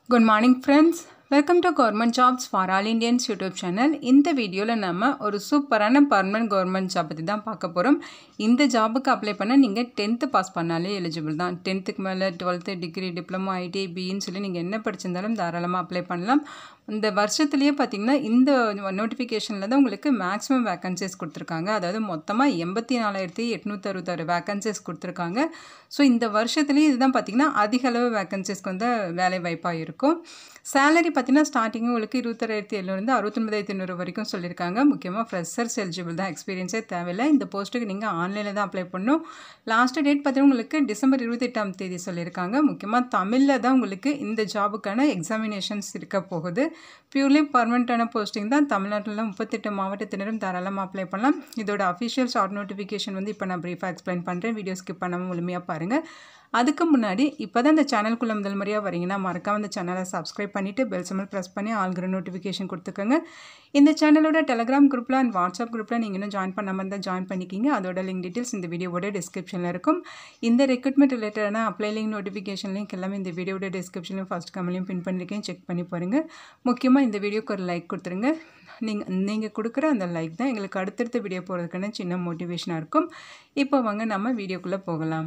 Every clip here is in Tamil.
good morning friends welcome to government jobs for all Indians YouTube channel இந்த வீடியோவில் நம்ம ஒரு சூப்பரான பர்மனன்ட் கவர்மெண்ட் ஜாப் பற்றி தான் பார்க்க போகிறோம் இந்த ஜாபுக்கு அப்ளை பண்ண நீங்கள் டென்த்து பாஸ் பண்ணாலே எலிஜிபிள் தான் டென்த்துக்கு மேலே டுவெல்த்து டிகிரி டிப்ளமோ ஐடி பிஇன்னு சொல்லி நீங்கள் என்ன படிச்சிருந்தாலும் தாராளமாக அப்ளை பண்ணலாம் இந்த வருஷத்துலேயே பார்த்தீங்கன்னா இந்த நோட்டிஃபிகேஷனில் தான் உங்களுக்கு மேக்ஸிமம் வேக்கன்சிஸ் கொடுத்துருக்காங்க அதாவது மொத்தமாக எண்பத்தி நாலாயிரத்தி எட்நூற்றி அறுபத்தாறு வேக்கன்சிஸ் கொடுத்துருக்காங்க ஸோ இந்த வருஷத்துலேயே இதுதான் பார்த்தீங்கன்னா அதிக அளவு வேக்கன்சிஸ்க்கு வந்து வேலை வாய்ப்பாக இருக்கும் சேலரி பார்த்தீங்கன்னா ஸ்டார்டிங் உங்களுக்கு இருபத்தாயிரத்தி எழுநூறு அறுபத்தொன்பதாயிரத்தி ஐநூறு வரைக்கும் சொல்லியிருக்காங்க முக்கியமாக ஃப்ரெஷர்ஸ் எலிஜிபிள் தான் எக்ஸ்பீரியன்ஸே தேவையில்லை இந்த போஸ்ட்டுக்கு நீங்கள் ஆன்லைனில் தான் அப்ளை பண்ணணும் லாஸ்ட் டேட் பார்த்தீங்கன்னா உங்களுக்கு டிசம்பர் இருபத்தெட்டாம் தேதி சொல்லியிருக்காங்க முக்கியமாக தமிழில் தான் உங்களுக்கு இந்த ஜாபுக்கான எக்ஸாமினேஷன்ஸ் இருக்க போகுது பியூர்லி பர்மனண்ட்டான போஸ்டிங் தான் தமிழ்நாட்டில் முப்பத்தெட்டு மாவட்டத்தினரும் தாராளமாக அப்ளை பண்ணலாம் இதோட அஃபிஷியல் ஷார்ட் நோட்டிஃபிகேஷன் வந்து இப்போ நான் ப்ரீஃபாக எக்ஸ்பிளைன் பண்ணுறேன் வீடியோ ஸ்கிப் பண்ணாமல் முழுமையாக பாருங்கள் அதுக்கு முன்னாடி இப்போ தான் இந்த சேனலுக்குள்ளே முதல் முறையாக வரீங்கன்னா மறக்காம இந்த சேனலை சப்ஸ்கிரைப் பண்ணிவிட்டு பெல் சிம்பிள் ப்ரெஸ் பண்ணி ஆல்கிற நோட்டிஃபிகேஷன் கொடுத்துக்கோங்க இந்த சேனலோட டெலகிராம் குரூப்பில் அண்ட் வாட்ஸ்அப் குரூப்பில் நீங்கள் இன்னும் ஜாயின் பண்ணாமல் இருந்தால் ஜாயின் பண்ணிக்கிங்க அதோட லிங்க் டீட்டெயில்ஸ் இந்த வீடியோவோட டிஸ்கிரிப்ஷனில் இருக்கும் இந்த ரெக்ரூட்மெண்ட் ரிலேட்டடான அப்ளை லிங்க் நோட்டிஃபிகேஷன் லிங்க் எல்லாமே இந்த வீடியோட டிஸ்கிரிப்ஷன்லையும் ஃபஸ்ட் கமெண்ட்லையும் பின் பண்ணியிருக்கேன் செக் பண்ணி பாருங்கள் முக்கியமாக இந்த வீடியோக்கு ஒரு லைக் கொடுத்துருங்க நீங்கள் நீங்கள் கொடுக்குற அந்த லைக் தான் எங்களுக்கு அடுத்தடுத்த வீடியோ போகிறதுக்கான சின்ன மோட்டிவேஷனாக இருக்கும் இப்போ வாங்க நம்ம வீடியோக்குள்ளே போகலாம்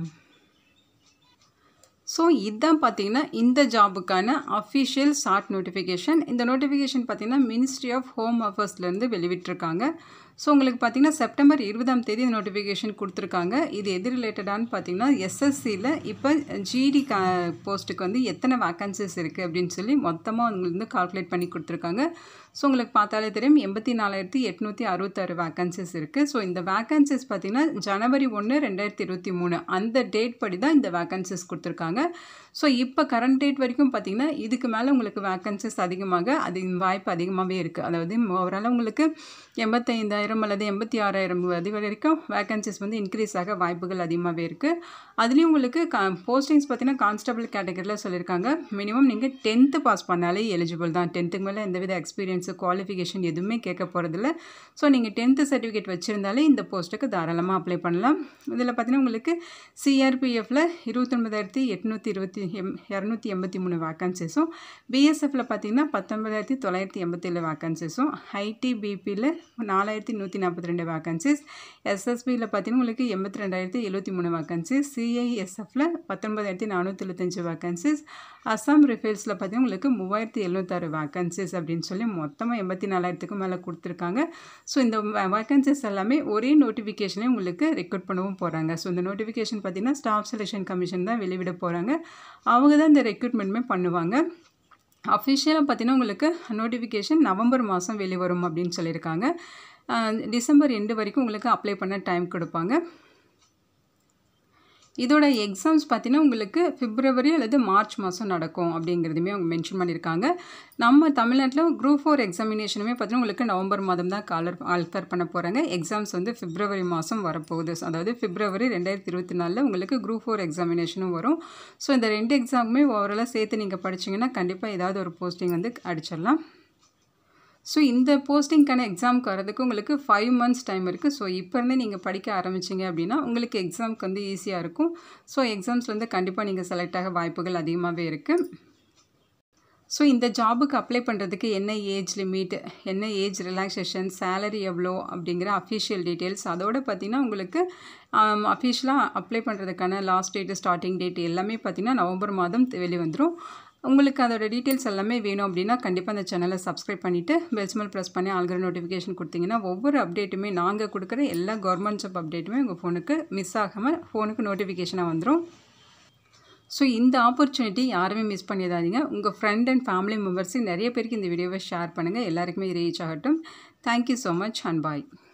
ஸோ இதுதான் பார்த்தீங்கன்னா இந்த ஜாபுக்கான அஃபிஷியல் ஷார்ட் நோட்டிஃபிகேஷன் இந்த நோட்டிஃபிகேஷன் பார்த்தீங்கன்னா மினிஸ்ட்ரி ஆஃப் ஹோம் அஃபேர்ஸ்லேருந்து வெளிவிட்டிருக்காங்க ஸோ உங்களுக்கு பார்த்தீங்கன்னா செப்டம்பர் இருபதாம் தேதி இந்த நோட்டிஃபிகேஷன் கொடுத்துருக்காங்க இது எது ரிலேட்டடானு பார்த்தீங்கன்னா எஸ்எஸ்சியில் இப்போ ஜிடி கா போஸ்ட்டுக்கு வந்து எத்தனை வேக்கன்சிஸ் இருக்குது அப்படின்னு சொல்லி மொத்தமாக உங்களுக்கு வந்து கால்குலேட் பண்ணி கொடுத்துருக்காங்க ஸோ உங்களுக்கு பார்த்தாலே தெரியும் எண்பத்தி நாலாயிரத்தி எட்நூற்றி அறுபத்தாறு வேக்கன்சிஸ் இருக்குது ஸோ இந்த வேக்கன்சிஸ் பார்த்திங்கன்னா ஜனவரி ஒன்று ரெண்டாயிரத்தி இருபத்தி மூணு அந்த டேட் படி தான் இந்த வேக்கன்சிஸ் கொடுத்துருக்காங்க ஸோ இப்போ கரண்ட் டேட் வரைக்கும் பார்த்திங்கன்னா இதுக்கு மேலே உங்களுக்கு வேக்கன்சிஸ் அதிகமாக அது வாய்ப்பு அதிகமாகவே இருக்குது அதாவது ஓவரால் உங்களுக்கு எண்பத்தைந்தாயிரம் அல்லது எண்பத்தி ஆறாயிரம் அது வரைக்கும் வேக்கன்சிஸ் வந்து இன்க்ரீஸ் ஆக வாய்ப்புகள் அதிகமாகவே இருக்குது அதுலேயும் உங்களுக்கு கா போஸ்டிங்ஸ் பார்த்திங்கன்னா கான்ஸ்டபிள் கேட்டகரியில் சொல்லியிருக்காங்க மினிமம் நீங்கள் டென்த்து பாஸ் பண்ணாலே எலிஜிபிள் தான் டென்த்துக்கு மேலே எந்தவித எக்ஸ்பீரியன்ஸு குவாலிஃபிகேஷன் எதுவுமே கேட்க போகிறதில்ல ஸோ நீங்கள் டென்த்து சர்டிஃபிகேட் வச்சுருந்தாலே இந்த போஸ்ட்டுக்கு தாராளமாக அப்ளை பண்ணலாம் இதில் பார்த்தீங்கன்னா உங்களுக்கு சிஆர்பிஎஃப்பில் இருபத்தொன்பதாயிரத்தி எட்நூற்றி இருபத்தி எம் இரநூத்தி எண்பத்தி மூணு வேக்கன்சிஸும் பிஎஸ்எஃப்பில் பார்த்தீங்கன்னா பத்தொன்பதாயிரத்தி தொள்ளாயிரத்தி எண்பத்தேழு வேக்கன்சிஸும் ஐடிபிபியில் நாலாயிரத்தி நூற்றி நாற்பத்தி ரெண்டு வேக்கன்சிஸ் எஸ்எஸ்பியில் பார்த்தீங்கன்னா உங்களுக்கு எண்பத்தி ரெண்டாயிரத்தி எழுபத்தி மூணு வேக்கன்சிஸ் சிஐஎஸ்எஃப்பில் பத்தொன்பதாயிரத்தி நானூற்றி எழுபத்தஞ்சு வேக்கன்சிஸ் அஸ்ஸாம் ரிஃபேல்ஸில் பார்த்தீங்கன்னா உங்களுக்கு மூவாயிரத்தி எழுநூத்தாறு வேக்கன்சிஸ் அப்படின்னு சொல்லி மொத்தமாக எண்பத்தி நாலாயிரத்துக்கும் மேலே கொடுத்துருக்காங்க ஸோ இந்த வேக்கன்சிஸ் எல்லாமே ஒரே நோட்டிஃபிகேஷனே உங்களுக்கு ரெக்ரூட் பண்ணவும் போகிறாங்க ஸோ இந்த நோட்டிஃபிகேஷன் பார்த்தீங்கன்னா ஸ்டாஃப் செலெக்ஷன் கமிஷன் தான் வெளிவிட போகிறாங்க அவங்க தான் இந்த ரெக்ரூட்மெண்ட்டுமே பண்ணுவாங்க அஃபிஷியலாக பார்த்தீங்கன்னா உங்களுக்கு நோட்டிஃபிகேஷன் நவம்பர் மாதம் வெளிவரும் அப்படின்னு சொல்லியிருக்காங்க டிசம்பர் எண்டு வரைக்கும் உங்களுக்கு அப்ளை பண்ண டைம் கொடுப்பாங்க இதோட எக்ஸாம்ஸ் பார்த்தீங்கன்னா உங்களுக்கு பிப்ரவரி அல்லது மார்ச் மாதம் நடக்கும் அப்படிங்கிறதுமே அவங்க மென்ஷன் பண்ணியிருக்காங்க நம்ம தமிழ்நாட்டில் குரூப் ஃபோர் எக்ஸாமினேஷனுமே பார்த்தீங்கன்னா உங்களுக்கு நவம்பர் மாதம் தான் காலர் ஆல்ஃபர் பண்ண போகிறாங்க எக்ஸாம்ஸ் வந்து பிப்ரவரி மாதம் வரப்போகுது அதாவது பிப்ரவரி ரெண்டாயிரத்தி இருபத்தி நாலில் உங்களுக்கு குரூப் ஃபோர் எக்ஸாமினேஷனும் வரும் ஸோ இந்த ரெண்டு எக்ஸாமுமே ஓவராலாக சேர்த்து நீங்கள் படிச்சிங்கன்னா கண்டிப்பாக ஏதாவது ஒரு போஸ்டிங் வந்து அடிச்சிடலாம் ஸோ இந்த போஸ்டிங்க்கான எக்ஸாமுக்கு வரதுக்கு உங்களுக்கு ஃபைவ் மந்த்ஸ் டைம் இருக்குது ஸோ இப்போ இருந்தே நீங்கள் படிக்க ஆரம்பிச்சிங்க அப்படின்னா உங்களுக்கு எக்ஸாமுக்கு வந்து ஈஸியாக இருக்கும் ஸோ எக்ஸாம்ஸ் வந்து கண்டிப்பாக நீங்கள் செலக்ட் ஆக வாய்ப்புகள் அதிகமாகவே இருக்குது ஸோ இந்த ஜாபுக்கு அப்ளை பண்ணுறதுக்கு என்ன ஏஜ் லிமிட் என்ன ஏஜ் ரிலாக்ஸேஷன் சேலரி எவ்வளோ அப்படிங்கிற அஃபிஷியல் டீட்டெயில்ஸ் அதோடு பார்த்திங்கன்னா உங்களுக்கு அஃபிஷியலாக அப்ளை பண்ணுறதுக்கான லாஸ்ட் டேட்டு ஸ்டார்டிங் டேட் எல்லாமே பார்த்திங்கன்னா நவம்பர் மாதம் வெளிவந்துடும் உங்களுக்கு அதோட டீட்டெயில்ஸ் எல்லாமே வேணும் அப்படின்னா கண்டிப்பாக அந்த சேனலை சப்ஸ்கிரைப் பண்ணிவிட்டு பெல்ஸ்மெல் ப்ரெஸ் பண்ணி ஆல்கிற நோட்டிஃபிகேஷன் கொடுத்தீங்கன்னா ஒவ்வொரு அப்டேட்டுமே நாங்கள் கொடுக்குற எல்லா கவர்மெண்ட் ஜாப் அப்டேட்டுமே உங்கள் ஃபோனுக்கு மிஸ் ஆகாமல் ஃபோனுக்கு நோட்டிஃபிகேஷனாக வந்துடும் ஸோ இந்த ஆப்பர்ச்சுனிட்டி யாருமே மிஸ் பண்ணிடாதீங்க உங்கள் ஃப்ரெண்ட் அண்ட் ஃபேமிலி மெம்பர்ஸுக்கு நிறைய பேருக்கு இந்த வீடியோவை ஷேர் பண்ணுங்கள் எல்லாருக்குமே ரீச் ஆகட்டும் thank you so much and bye